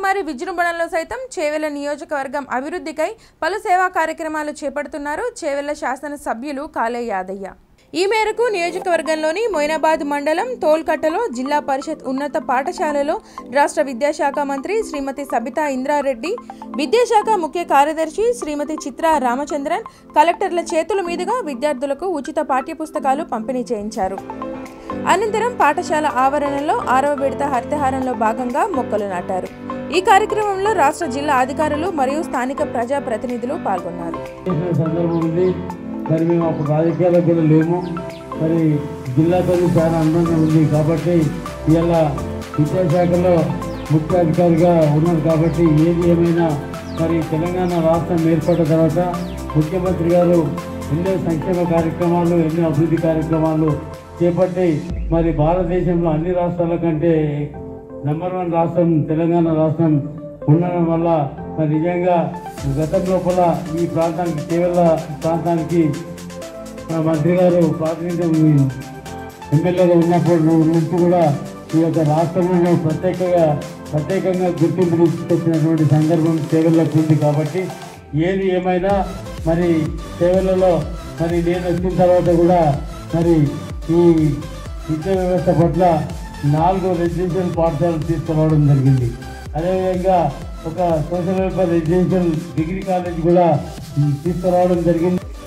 మహమ్మారి విజృంభణలో సైతం చేవెళ్ల నియోజకవర్గం అభివృద్ధికై పలు సేవా కార్యక్రమాలు చేపడుతున్నారు చేవెళ్ల శాసన సభ్యులు కాలే యాదయ్య ఈ మేరకు నియోజకవర్గంలోని మొయినాబాద్ మండలం తోల్కట్టలో జిల్లా పరిషత్ ఉన్నత పాఠశాలలో రాష్ట్ర విద్యాశాఖ మంత్రి శ్రీమతి సబితా ఇంద్రారెడ్డి విద్యాశాఖ ముఖ్య కార్యదర్శి శ్రీమతి చిత్రా రామచంద్రన్ కలెక్టర్ల చేతుల మీదుగా విద్యార్థులకు ఉచిత పాఠ్యపుస్తకాలు పంపిణీ చేయించారు అనంతరం పాఠశాల ఆవరణలో ఆరవ విడత హరితహారంలో భాగంగా మొక్కలు నాటారు ఈ కార్యక్రమంలో రాష్ట్ర జిల్లా అధికారులు మరియు స్థానిక ప్రజా ప్రతినిధులు పాల్గొన్నారు చేసిన సందర్భం ఉంది మరి మేము అప్పుడు రాజకీయాలకు కూడా లేము మరి జిల్లాతో చాలా అందంగా ఉంది కాబట్టి ఇవాళ విద్యాశాఖలో ముఖ్య అధికారిగా ఉన్నారు కాబట్టి ఏది ఏమైనా మరి తెలంగాణ రాష్ట్రం ఏర్పడిన తర్వాత ముఖ్యమంత్రి గారు ఎన్నో సంక్షేమ కార్యక్రమాలు ఎన్నో అభివృద్ధి కార్యక్రమాలు చేపట్టి మరి భారతదేశంలో అన్ని రాష్ట్రాల కంటే నెంబర్ వన్ రాష్ట్రం తెలంగాణ రాష్ట్రం ఉండడం వల్ల మరి నిజంగా గతం లోపల ఈ ప్రాంతానికి కేవల ప్రాంతానికి మన మంత్రి గారు ప్రాతినిధ్యం ఎమ్మెల్యేగా ఉన్నప్పటి నుంచి కూడా ఈ యొక్క రాష్ట్రంలో ప్రత్యేకంగా ప్రత్యేకంగా గుర్తింపు తీసుకొచ్చినటువంటి సందర్భం సేవలకు ఉంది కాబట్టి ఏది ఏమైనా మరి సేవలలో మరి నేను వచ్చిన తర్వాత కూడా మరి ఈ విద్యా వ్యవస్థ పట్ల నాలుగు రెసిడెన్షియల్ పాఠశాలలు తీసుకురావడం జరిగింది అదేవిధంగా ఒక social welfare residential degree college కూడా తీసుకురావడం జరిగింది